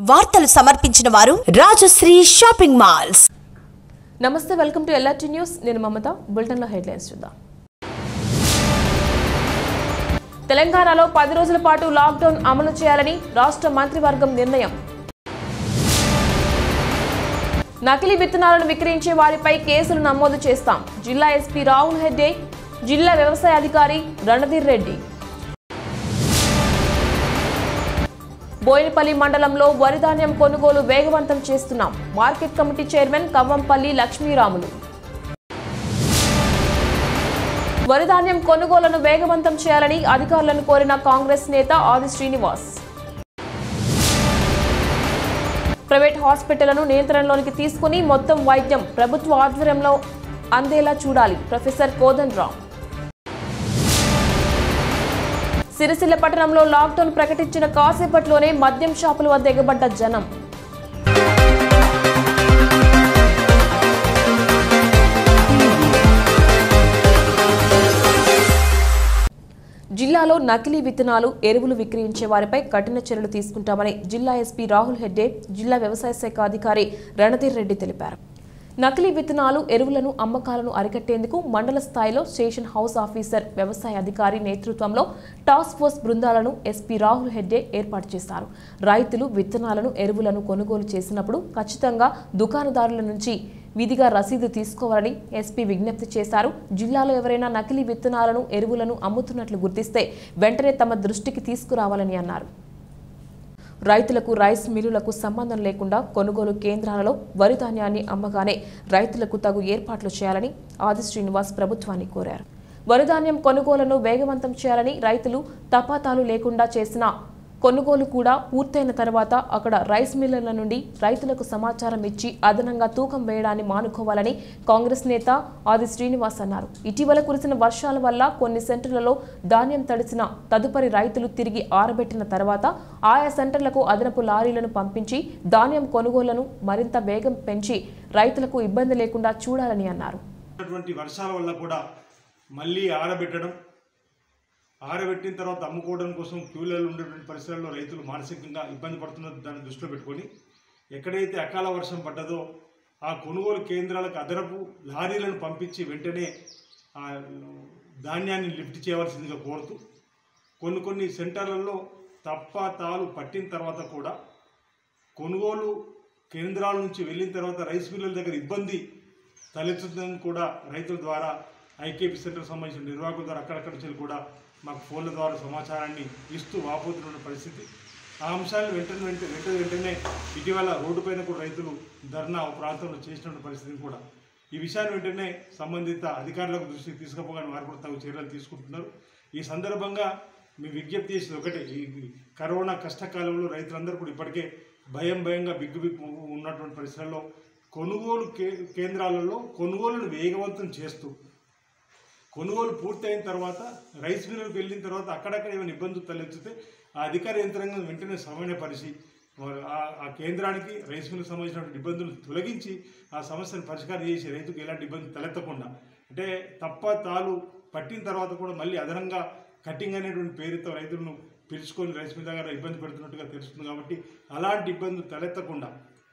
వార్తలు సమర్పించిన వారు రాజశ్రీ షాపింగ్ మాల్స్ నమస్తే వెల్కమ్ టు ఎల్ఆర్టీ న్యూస్ నేను మమత బులెటిన్లో హెడ్లైన్స్ చూద్దాం తెలంగాణలో పది రోజుల పాటు లాక్డౌన్ అమలు చేయాలని రాష్ట్ర మంత్రివర్గం నిర్ణయం నకిలీ విత్తనాలను విక్రయించే వారిపై కేసులు నమోదు చేస్తాం జిల్లా ఎస్పీ రాహుల్ హెడ్డే జిల్లా వ్యవసాయ అధికారి రణధీర్ రెడ్డి బోయినపల్లి మండలంలో వరి ధాన్యం కొనుగోలు వేగవంతం చేస్తున్నాం market committee chairman Kavvampalli Lakshmiramulu వరి ధాన్యం కొనుగోలును వేగవంతం చేయాలని అధికారులను కోరిన కాంగ్రెస్ నేత ఆది శ్రీనివాస్ ప్రైవేట్ హాస్పిటళ్లను నియంత్రణలోనికి తీసుకుని మొత్తం వైద్యం ప్రభుత్వ ఆధ్వర్యంలో అందేలా చూడాలి ప్రొఫెసర్ కోదన్ రామ్ సిరిసిల్ల పట్టణంలో లాక్డౌన్ ప్రకటించిన కాసేపట్లోనే మద్యం షాపుల వద్ద ఎగబడ్డ జనం జిల్లాలో నకిలీ విత్తనాలు ఎరువులు విక్రయించే వారిపై కఠిన చర్యలు తీసుకుంటామని జిల్లా ఎస్పీ రాహుల్ హెడ్డే జిల్లా వ్యవసాయ శాఖ అధికారి రణధీర్ రెడ్డి తెలిపారు నకిలీ విత్తనాలు ఎరువులను అమ్మకాలను అరికట్టేందుకు మండల స్థాయిలో స్టేషన్ హౌస్ ఆఫీసర్ వ్యవసాయ అధికారి నేతృత్వంలో టాస్క్ ఫోర్స్ బృందాలను ఎస్పీ రాహుల్ హెడ్డే ఏర్పాటు చేశారు రైతులు విత్తనాలను ఎరువులను కొనుగోలు చేసినప్పుడు ఖచ్చితంగా దుకాణదారుల నుంచి విధిగా రసీదు తీసుకోవాలని ఎస్పీ విజ్ఞప్తి చేశారు జిల్లాలో ఎవరైనా నకిలీ విత్తనాలను ఎరువులను అమ్ముతున్నట్లు గుర్తిస్తే వెంటనే తమ దృష్టికి తీసుకురావాలని అన్నారు రైతులకు రైస్ మిల్లులకు సంబంధం లేకుండా కొనుగోలు కేంద్రాలలో వరి ధాన్యాన్ని అమ్మగానే రైతులకు తగు ఏర్పాట్లు చేయాలని ఆది శ్రీనివాస్ ప్రభుత్వాన్ని కోరారు వరి ధాన్యం కొనుగోలును వేగవంతం చేయాలని రైతులు తపాతాలు లేకుండా చేసిన కొనుగోలు కూడా పూర్తయిన తర్వాత అక్కడ రైస్ మిల్లర్ల నుండి రైతులకు సమాచారం ఇచ్చి అదనంగా తూకం వేయడాన్ని మానుకోవాలని కాంగ్రెస్ నేత ఆది శ్రీనివాస్ అన్నారు ఇటీవల కురిసిన వర్షాల వల్ల కొన్ని సెంటర్లలో ధాన్యం తడిసిన తదుపరి రైతులు తిరిగి ఆరబెట్టిన తర్వాత ఆయా సెంటర్లకు అదనపు లారీలను పంపించి ధాన్యం కొనుగోళ్లను మరింత వేగం పెంచి రైతులకు ఇబ్బంది లేకుండా చూడాలని అన్నారు ఉన్నటువంటి వర్షాల వల్ల కూడా మళ్ళీ ఆరబెట్టడం ఆరబెట్టిన తర్వాత అమ్ముకోవడం కోసం క్యూలలో ఉండేటువంటి పరిసరాల్లో రైతులు మానసికంగా ఇబ్బంది పడుతున్న దాన్ని దృష్టిలో పెట్టుకొని ఎక్కడైతే అకాల వర్షం పడ్డదో ఆ కొనుగోలు కేంద్రాలకు అదనపు లారీలను పంపించి వెంటనే ఆ ధాన్యాన్ని లిఫ్ట్ చేయవలసిందిగా కోరుతూ కొన్ని కొన్ని సెంటర్లలో తప్ప తాలు పట్టిన తర్వాత కూడా కొనుగోలు కేంద్రాల నుంచి వెళ్ళిన తర్వాత రైస్ మిల్లుల దగ్గర ఇబ్బంది తలెత్తుతుందని కూడా రైతుల ద్వారా ఐకేపీ సెంటర్ సంబంధించిన నిర్వాహకుల ద్వారా అక్కడక్కడ నుంచి కూడా మాకు ఫోన్ల ద్వారా సమాచారాన్ని ఇస్తూ వాపోతున్న పరిస్థితి ఆ అంశాలను వెంటనే వెంట వెంటనే వెంటనే ఇటీవల రోడ్డుపైన కూడా రైతులు ధర్నా ఒక ప్రాంతంలో చేసినటువంటి పరిస్థితిని కూడా ఈ విషయాన్ని వెంటనే సంబంధిత అధికారులకు దృష్టికి తీసుకుపోగానే వారు కూడా తగు చర్యలు తీసుకుంటున్నారు ఈ సందర్భంగా మీ విజ్ఞప్తి చేసేది ఒకటే ఈ కరోనా కష్టకాలంలో రైతులందరూ కూడా ఇప్పటికే భయం భయంగా బిగ్గు బిగ్గు ఉన్నటువంటి పరిస్థితుల్లో కొనుగోలు కే కేంద్రాలలో కొనుగోలును వేగవంతం చేస్తూ కొనుగోలు పూర్తయిన తర్వాత రైస్ మిల్లులకు వెళ్ళిన తర్వాత అక్కడక్కడ ఏమైనా ఇబ్బందులు తలెత్తితే ఆ అధికార యంత్రాంగం వెంటనే సమన్వయపరిచి వారు ఆ- ఆ కేంద్రానికి రైస్ మిల్లుకు సంబంధించినటువంటి ఇబ్బందులు తొలగించి ఆ సమస్యను పరిష్కారం చేసి రైతుకు ఎలాంటి ఇబ్బంది తలెత్తకుండా అంటే తప్ప తాలు పట్టిన తర్వాత కూడా మళ్ళీ అదనంగా కటింగ్ అనేటువంటి పేరుతో రైతులను పిలుచుకొని రైస్ మిల్ దగ్గర ఇబ్బంది పెడుతున్నట్టుగా తెలుస్తుంది కాబట్టి అలాంటి ఇబ్బందులు తలెత్తకుండా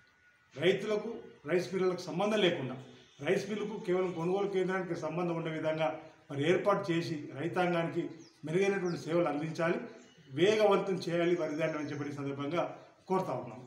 రైతులకు రైస్ మిల్లులకు సంబంధం లేకుండా రైస్ మిల్లుకు కేవలం కొనుగోలు కేంద్రానికి సంబంధం ఉండే విధంగా మరి ఏర్పాటు చేసి రైతాంగానికి మెరుగైనటువంటి సేవలు అందించాలి వేగవంతం చేయాలి వరిధాన్యం అని చెప్పిన సందర్భంగా కోరుతా ఉన్నాం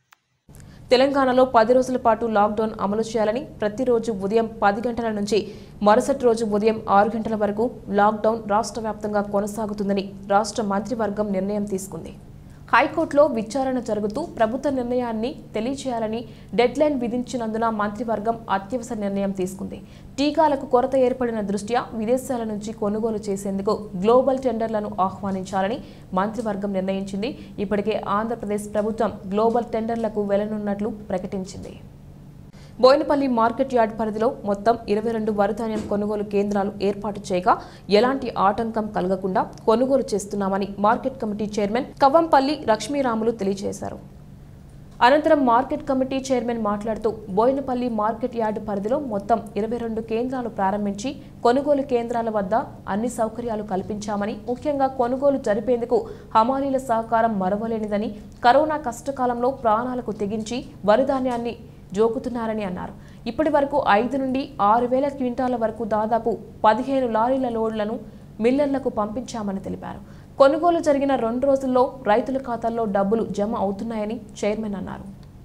తెలంగాణలో పది రోజుల పాటు లాక్డౌన్ అమలు చేయాలని ప్రతిరోజు ఉదయం పది గంటల నుంచి మరుసటి రోజు ఉదయం ఆరు గంటల వరకు లాక్డౌన్ రాష్ట్ర వ్యాప్తంగా కొనసాగుతుందని రాష్ట్ర మంత్రివర్గం నిర్ణయం తీసుకుంది హైకోర్టులో విచారణ జరుగుతూ ప్రభుత్వ నిర్ణయాన్ని తెలియచేయాలని డెడ్లైన్ విధించినందున మంత్రివర్గం అత్యవసర నిర్ణయం తీసుకుంది టీకాలకు కొరత ఏర్పడిన దృష్ట్యా విదేశాల నుంచి కొనుగోలు చేసేందుకు గ్లోబల్ టెండర్లను ఆహ్వానించాలని మంత్రివర్గం నిర్ణయించింది ఇప్పటికే ఆంధ్రప్రదేశ్ ప్రభుత్వం గ్లోబల్ టెండర్లకు వెళ్లనున్నట్లు ప్రకటించింది బోయినపల్లి మార్కెట్ యార్డ్ పరిధిలో మొత్తం ఇరవై రెండు వరిధాన్యం కొనుగోలు కేంద్రాలు ఏర్పాటు చేయగా ఎలాంటి ఆటంకం కలగకుండా కొనుగోలు చేస్తున్నామని market committee chairman Kavvampalli Lakshmiramulu తెలియజేశారు అనంతరం మార్కెట్ కమిటీ చైర్మన్ మాట్లాడుతూ బోయినపల్లి మార్కెట్ యార్డు పరిధిలో మొత్తం ఇరవై రెండు కేంద్రాలు ప్రారంభించి కొనుగోలు కేంద్రాల వద్ద అన్ని సౌకర్యాలు కల్పించామని ముఖ్యంగా కొనుగోలు జరిపేందుకు హమాలీల సహకారం మరవలేనిదని కరోనా కష్టకాలంలో ప్రాణాలకు తెగించి వరిధాన్యాన్ని జోకుతున్నారని అన్నారు ఇప్పటి వరకు ఐదు నుండి ఆరు వేల క్వింటాల వరకు దాదాపు పదిహేను లారీల లోడ్లను మిల్లర్లకు పంపించామని తెలిపారు కొనుగోలు జరిగిన రెండు రోజుల్లో రైతుల ఖాతాల్లో డబ్బులు జమ అవుతున్నాయని చైర్మన్ అన్నారు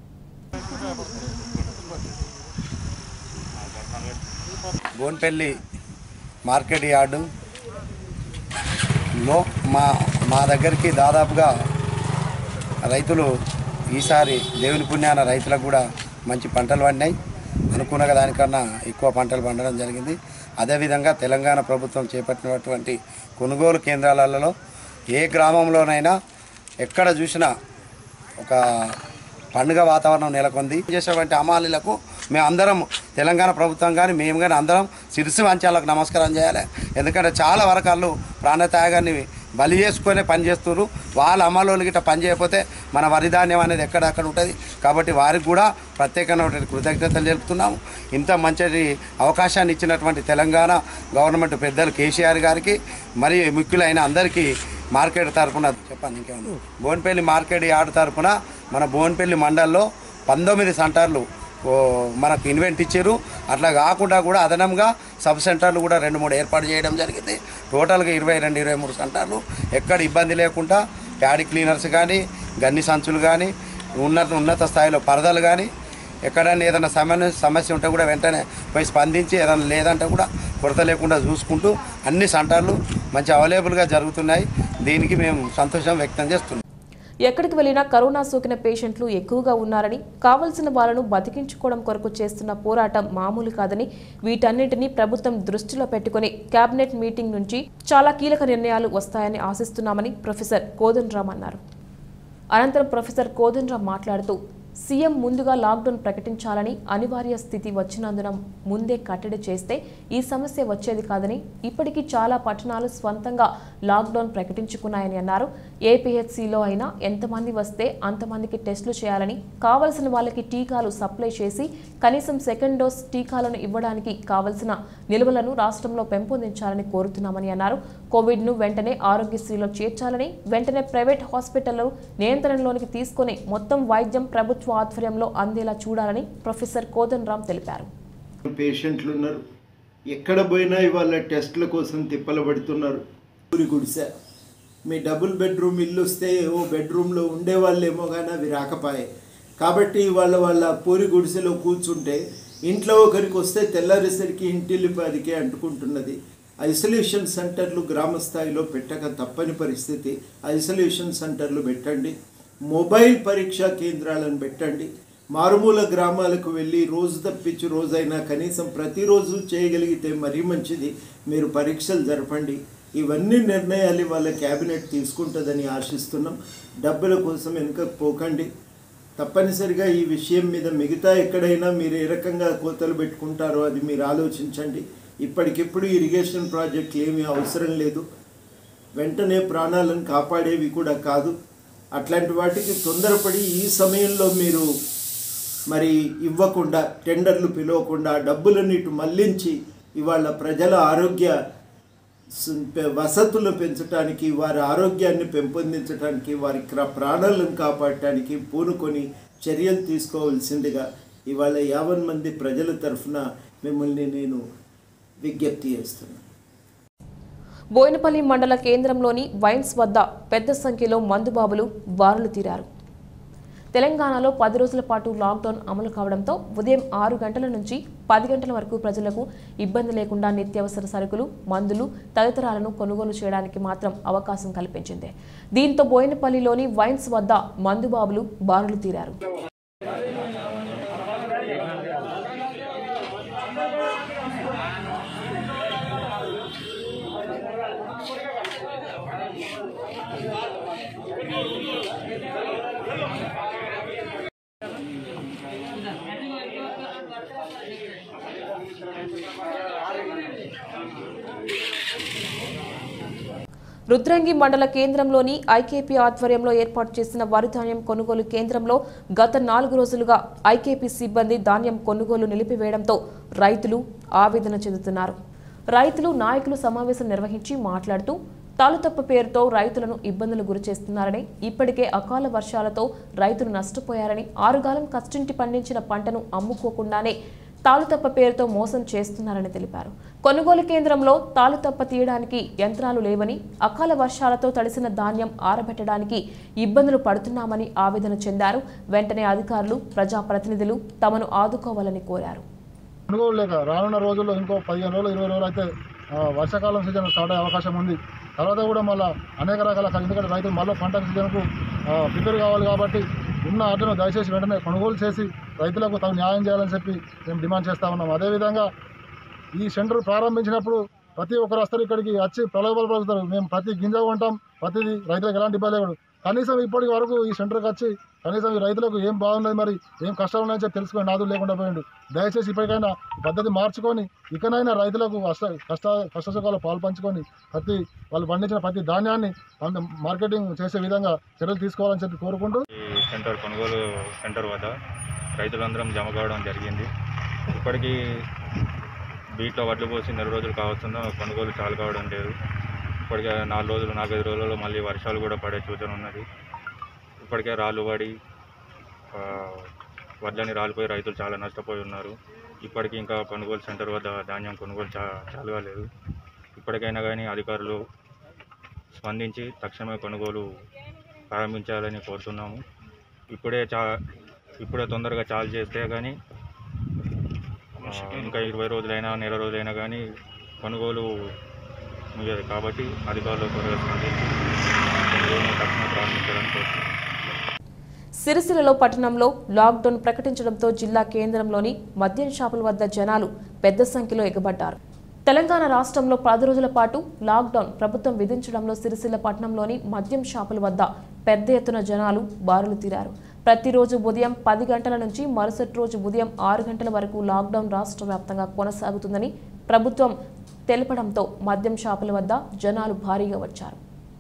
బోన్పల్లి మార్కెట్ యార్డు లో మా మా దగ్గరికి దాదాపుగా రైతులు ఈసారి దేవుని పుణ్యాన రైతులకు కూడా మంచి పంటలు పండినాయి అనుకున్న దానికన్నా ఎక్కువ పంటలు పండడం జరిగింది అదేవిధంగా తెలంగాణ ప్రభుత్వం చేపట్టినటువంటి కొనుగోలు కేంద్రాలలో ఏ గ్రామంలోనైనా ఎక్కడ చూసినా ఒక పండుగ వాతావరణం నెలకొంది చేసేటువంటి అమాలీలకు మేము అందరం తెలంగాణ ప్రభుత్వం కానీ మేము కానీ అందరం శిరసు వంచాలకు నమస్కారం చేయాలి ఎందుకంటే చాలా వరకు వాళ్ళు ప్రాణత్యాగాన్ని బలి చేసుకొని పని చేస్తున్నారు వాళ్ళ అమలు గిట్ట పని చేయకపోతే మన వరిధాన్యం అనేది ఎక్కడక్కడ ఉంటుంది కాబట్టి వారికి కూడా ప్రత్యేకమైనటువంటి కృతజ్ఞతలు తెలుపుతున్నాము ఇంత మంచి అవకాశాన్ని ఇచ్చినటువంటి తెలంగాణ గవర్నమెంట్ పెద్దలు కేసీఆర్ గారికి మరియు ముఖ్యులైన అందరికీ మార్కెట్ తరపున చెప్పండి ఇంకేమన్నా బోన్పల్లి మార్కెట్ యార్డ్ తరపున మన బోన్పల్లి మండల్లో పంతొమ్మిది సెంటర్లు ఓ, మనకు ఇన్వెంట్ ఇచ్చారు అట్లా కాకుండా కూడా అదనంగా సబ్ సెంటర్లు కూడా రెండు మూడు ఏర్పాటు చేయడం జరిగింది టోటల్గా ఇరవై రెండు ఇరవై మూడు సెంటర్లు ఎక్కడ ఇబ్బంది లేకుండా ప్యాడీ క్లీనర్స్ కానీ గన్ని సంచులు కానీ ఉన్నత ఉన్నత స్థాయిలో పరదలు కానీ ఎక్కడైనా ఏదైనా సమస్య సమస్య ఉంటే కూడా వెంటనే పోయి స్పందించి ఏదైనా లేదంటే కూడా కొరత లేకుండా చూసుకుంటూ అన్ని సెంటర్లు మంచి అవైలబుల్గా జరుగుతున్నాయి దీనికి మేము సంతోషం వ్యక్తం చేస్తున్నాం ఎక్కడికి వెళ్లినా కరోనా సోకిన పేషెంట్లు ఎక్కువగా ఉన్నారని కావలసిన వాళ్ళను బతికించుకోవడం కొరకు చేస్తున్న పోరాటం మామూలు కాదని వీటన్నిటిని ప్రభుత్వం దృష్టిలో పెట్టుకుని కేబినెట్ మీటింగ్ నుంచి చాలా కీలక నిర్ణయాలు వస్తాయని ఆశిస్తున్నామని ప్రొఫెసర్ కోదన్ రామ్ అన్నారు అనంతరం ప్రొఫెసర్ కోదన్ రామ్ మాట్లాడుతూ సీఎం ముందుగా లాక్డౌన్ ప్రకటించాలని అనివార్య స్థితి వచ్చినందున ముందే కట్టడి చేస్తే ఈ సమస్య వచ్చేది కాదని ఇప్పటికీ చాలా పట్టణాలు స్వంతంగా లాక్డౌన్ ప్రకటించుకున్నాయని అన్నారు ఏపీహెచ్సిలో అయినా ఎంతమంది వస్తే అంతమందికి టెస్టులు చేయాలని కావలసిన వాళ్ళకి టీకాలు సప్లై చేసి కనీసం సెకండ్ డోస్ టీకాలను ఇవ్వడానికి కావలసిన నిల్వలను రాష్ట్రంలో పెంపొందించాలని కోరుతున్నామని అన్నారు కోవిడ్ను వెంటనే ఆరోగ్యశ్రీలో చేర్చాలని వెంటనే ప్రైవేట్ హాస్పిటళ్లు నియంత్రణలోనికి తీసుకొని మొత్తం వైద్యం ప్రభుత్వ ఆధ్వర్యంలో అందేలా చూడాలని ప్రొఫెసర్ కోదన్ రామ్ తెలిపారు పేషెంట్లు ఉన్నారు ఎక్కడ పోయినా ఇవాళ టెస్టుల కోసం తిప్పలు పడుతున్నారు ఊరి గుడిసె మీ డబుల్ బెడ్రూమ్ ఇల్లు వస్తే ఓ బెడ్రూమ్లో ఉండేవాళ్ళేమో కానీ అవి రాకపాయే కాబట్టి ఇవాళ వాళ్ళ పూరి గుడిసెలో కూర్చుంటే ఇంట్లో ఒకరికి వస్తే తెల్లారేసరికి ఇంటిల్లిపాదికి అంటుకుంటున్నది ఐసోలేషన్ సెంటర్లు గ్రామ స్థాయిలో పెట్టక తప్పని పరిస్థితి ఐసోలేషన్ సెంటర్లు పెట్టండి మొబైల్ పరీక్షా కేంద్రాలను పెట్టండి మారుమూల గ్రామాలకు వెళ్ళి రోజు తప్పించి రోజైనా కనీసం ప్రతిరోజు చేయగలిగితే మరీ మంచిది మీరు పరీక్షలు జరపండి ఇవన్నీ నిర్ణయాలు వాళ్ళ క్యాబినెట్ తీసుకుంటుందని ఆశిస్తున్నాం డబ్బుల కోసం వెనుక పోకండి తప్పనిసరిగా ఈ విషయం మీద మిగతా ఎక్కడైనా మీరు ఏ రకంగా కోతలు పెట్టుకుంటారో అది మీరు ఆలోచించండి ఇప్పటికిప్పుడు ఇరిగేషన్ ప్రాజెక్టులు ఏమీ అవసరం లేదు వెంటనే ప్రాణాలను కాపాడేవి కూడా కాదు అట్లాంటి వాటికి తొందరపడి ఈ సమయంలో మీరు మరి ఇవ్వకుండా టెండర్లు పిలవకుండా డబ్బులను ఇటు మళ్లించి ఇవాళ ప్రజల ఆరోగ్య సు- పె- వసతులు పెంచడానికి వారి ఆరోగ్యాన్ని పెంపొందించడానికి వారి క్ర- ప్రాణాలను కాపాడటానికి పూనుకొని చర్యలు తీసుకోవాల్సిందిగా ఇవాళ యావన్ మంది ప్రజల తరఫున మిమ్మల్ని నేను విజ్ఞప్తి చేస్తున్నాను బోయినపల్లి మండల కేంద్రంలోని వైన్స్ వద్ద పెద్ద సంఖ్యలో మందుబాబులు బారులు తీరారు తెలంగాణలో పది రోజుల పాటు లాక్డౌన్ అమలు కావడంతో ఉదయం ఆరు గంటల నుంచి పది గంటల వరకు ప్రజలకు ఇబ్బంది లేకుండా నిత్యావసర సరుకులు మందులు తదితరాలను కొనుగోలు చేయడానికి మాత్రం అవకాశం కల్పించింది దీంతో బోయినపల్లిలోని వైన్స్ వద్ద మందుబాబులు బారులు తీరారు రుద్రంగి మండల కేంద్రంలోని ఐకేపీ ఆధ్వర్యంలో ఏర్పాటు చేసిన వరి ధాన్యం కొనుగోలు కేంద్రంలో గత నాలుగు రోజులుగా ఐకేపీ సిబ్బంది ధాన్యం కొనుగోలు నిలిపివేయడంతో రైతులు ఆవేదన చెందుతున్నారు రైతులు నాయకులు సమావేశం నిర్వహించి మాట్లాడుతూ తాలుతప్ప పేరుతో రైతులను ఇబ్బందులు గురిచేస్తున్నారని ఇప్పటికే అకాల వర్షాలతో రైతులు నష్టపోయారని ఆరుగాలం కష్టింటి పండించిన పంటను అమ్ముకోకుండానే తాలుతప్ప పేరుతో మోసం చేస్తున్నారని తెలిపారు కొనుగోలు కేంద్రంలో తాలుతప్ప తీయడానికి యంత్రాలు లేవని అకాల వర్షాలతో తడిసిన ధాన్యం ఆరబెట్టడానికి ఇబ్బందులు పడుతున్నామని ఆవేదన చెందారు వెంటనే అధికారులు ప్రజాప్రతినిధులు తమను ఆదుకోవాలని కోరారు కొనుగోలు లేక రానున్న రోజుల్లో ఇంకో పదిహేను రోజులు ఇరవై రోజులు అయితే ఆ, వర్షాకాలం సీజన్ స్టార్ట్ అయ్యే అవకాశం ఉంది తర్వాత కూడా మళ్ళీ అనేక రకాల ఎందుకంటే రైతులు మళ్ళీ పంట సీజన్కు ప్రిపేర్ కావాలి కాబట్టి ఉన్న ఆటను దయచేసి వెంటనే కొనుగోలు చేసి రైతులకు తగు న్యాయం చేయాలని చెప్పి మేము డిమాండ్ చేస్తా ఉన్నాం అదేవిధంగా ఈ సెంటర్ ప్రారంభించినప్పుడు ప్రతి ఒక్కరు వస్తారు ఇక్కడికి వచ్చి ప్రలోభాలు పలుకుతారు మేము ప్రతి గింజ కొంటాం ప్రతిదీ రైతులకు ఎలాంటి ఇబ్బంది లేవు కనీసం ఇప్పటి వరకు ఈ సెంటర్కి వచ్చి కనీసం ఈ రైతులకు ఏం బాగున్నది మరి ఏం కష్టాలు ఉన్నాయని చెప్పి తెలుసుకొని నాదులు లేకుండా పోయిండు దయచేసి ఇప్పటికైనా ఈ పద్ధతి మార్చుకొని ఇకనైనా రైతులకు కష్ట కష్ట కష్టసుఖాలు పాలు పంచుకొని ప్రతి వాళ్ళు పండించిన ప్రతి ధాన్యాన్ని పంప- మార్కెటింగ్ చేసే విధంగా చర్యలు తీసుకోవాలని చెప్పి కోరుకుంటూ ఈ సెంటర్ కొనుగోలు సెంటర్ వద్ద రైతులందరం జమ కావడం జరిగింది ఇప్పటికీ బీట్లో వడ్లు పోసి నెల రోజులు కావస్తుందో కొనుగోలు చాలు కావడం లేదు ఇప్పటికే నాలుగు రోజులు నాలుగైదు రోజులలో మళ్ళీ వర్షాలు కూడా పడే సూచన ఉన్నది ఇప్పటికే రాళ్ళు పడి ఆ, వడ్లని రాలిపోయి రైతులు చాలా నష్టపోయి ఉన్నారు ఇప్పటికీ ఇంకా కొనుగోలు సెంటర్ వద్ద ధాన్యం కొనుగోలు చా చాలు కాలేదు ఇప్పటికైనా కానీ అధికారులు స్పందించి తక్షణమే కొనుగోలు ప్రారంభించాలని కోరుతున్నాము ఇప్పుడే చా ఇప్పుడే తొందరగా చాలు చేస్తే కానీ ఆ, ఇంకా ఇరవై రోజులైనా నెల రోజులైనా కానీ కొనుగోలు ముగియదు కాబట్టి అధికారులు త్వరగా స్పందించి కొనుగోలును తక్షణం ప్రారంభించాలని కోరుతున్నాము సిరిసిల్లలో పట్టణంలో లాక్డౌన్ ప్రకటించడంతో జిల్లా కేంద్రంలోని మద్యం షాపుల వద్ద జనాలు పెద్ద సంఖ్యలో ఎగబడ్డారు తెలంగాణ రాష్ట్రంలో పది రోజుల పాటు లాక్డౌన్ ప్రభుత్వం విధించడంలో సిరిసిల్ల పట్టణంలోని మద్యం షాపుల వద్ద పెద్ద ఎత్తున జనాలు బారులు తీరారు ప్రతిరోజు ఉదయం పది గంటల నుంచి మరుసటి రోజు ఉదయం ఆరు గంటల వరకు లాక్డౌన్ రాష్ట్ర వ్యాప్తంగా కొనసాగుతుందని ప్రభుత్వం తెలపడంతో మద్యం షాపుల వద్ద జనాలు భారీగా వచ్చారు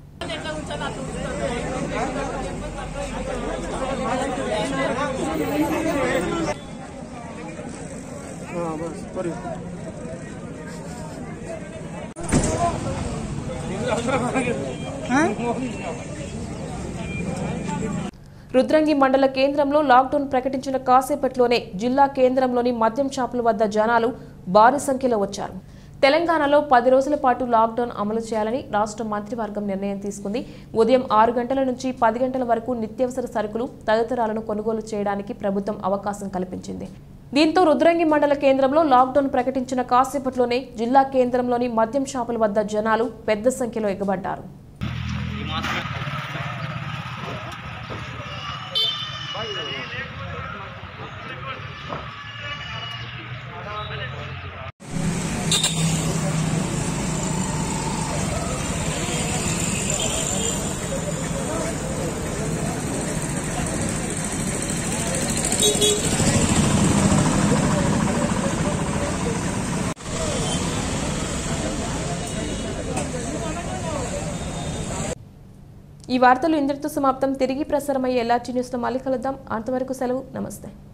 రుద్రంగి మండల కేంద్రంలో లాక్డౌన్ ప్రకటించిన కాసేపట్లోనే జిల్లా కేంద్రంలోని మద్యం షాపుల వద్ద జనాలు భారీ సంఖ్యలో వచ్చారు తెలంగాణలో పది రోజుల పాటు లాక్డౌన్ అమలు చేయాలని రాష్ట్ర మంత్రివర్గం నిర్ణయం తీసుకుంది ఉదయం ఆరు గంటల నుంచి పది గంటల వరకు నిత్యావసర సరుకులు తదితరాలను కొనుగోలు చేయడానికి ప్రభుత్వం అవకాశం కల్పించింది దీంతో రుద్రంగి మండల కేంద్రంలో లాక్డౌన్ ప్రకటించిన కాసేపట్లోనే జిల్లా కేంద్రంలోని మద్యం షాపుల వద్ద జనాలు పెద్ద సంఖ్యలో ఎగబడ్డారు ఈ వార్తలు ఇంతటితో సమాప్తం తిరిగి ప్రసారమయ్యే ఎల్ఆర్టీ న్యూస్లో మళ్ళీ కలుద్దాం అంతవరకు సెలవు నమస్తే